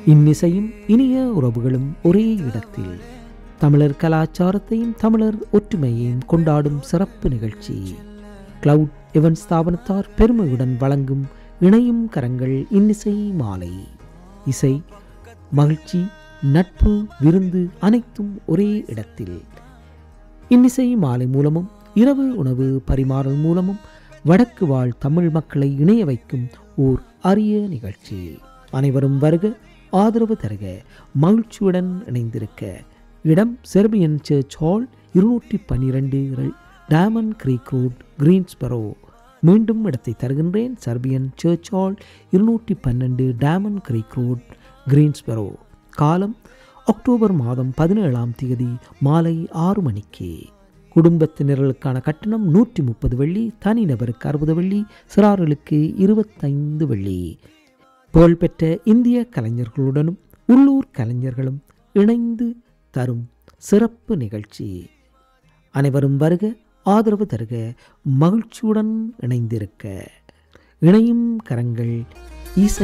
இன்னிசையும் இனிய உறவுகளும் ஒரே இடத்தில் தமிழர் கலாச்சாரத்தையும் தமிழர் ஒற்றுமையையும் கொண்டாடும் சிறப்பு நிகழ்ச்சி கிளவுட் எவன் ஸ்தாபனத்தார் பெருமையுடன் வழங்கும் இணையும் கரங்கள் இன்னிசை மாலை இசை மகிழ்ச்சி நட்பு விருந்து அனைத்தும் ஒரே இடத்தில் இன்னிசை மாலை மூலமும் இரவு உணவு பரிமாறல் மூலமும் வடக்கு வாழ் தமிழ் மக்களை இணைய வைக்கும் ஓர் அரிய நிகழ்ச்சி அனைவரும் வருக ஆதரவு தருக மகிழ்ச்சியுடன் இணைந்திருக்க இடம் செர்பியன் சர்ச் ஹால் இருநூற்றி பன்னிரெண்டு டயமண்ட் கிரீக் ரோட் கிரீன்ஸ்பரோ மீண்டும் இடத்தை தருகின்றேன் சர்பியன் சர்ச் ஹால் இருநூற்றி பன்னெண்டு டயமண்ட் கிரீக் ரோட் கிரீன்ஸ்பரோ காலம் அக்டோபர் மாதம் பதினேழாம் தேதி மாலை ஆறு மணிக்கு குடும்பத்தினர்களுக்கான கட்டணம் நூற்றி முப்பது வெள்ளி தனிநபருக்கு அறுபது வெள்ளி சிறார்களுக்கு இருபத்தைந்து வெள்ளி புகழ்பெற்ற இந்திய கலைஞர்களுடனும் உள்ளூர் கலைஞர்களும் இணைந்து தரும் சிறப்பு நிகழ்ச்சி அனைவரும் வருக ஆதரவு தருக மகிழ்ச்சியுடன் இணைந்திருக்க இணையும் கரங்கள் இசை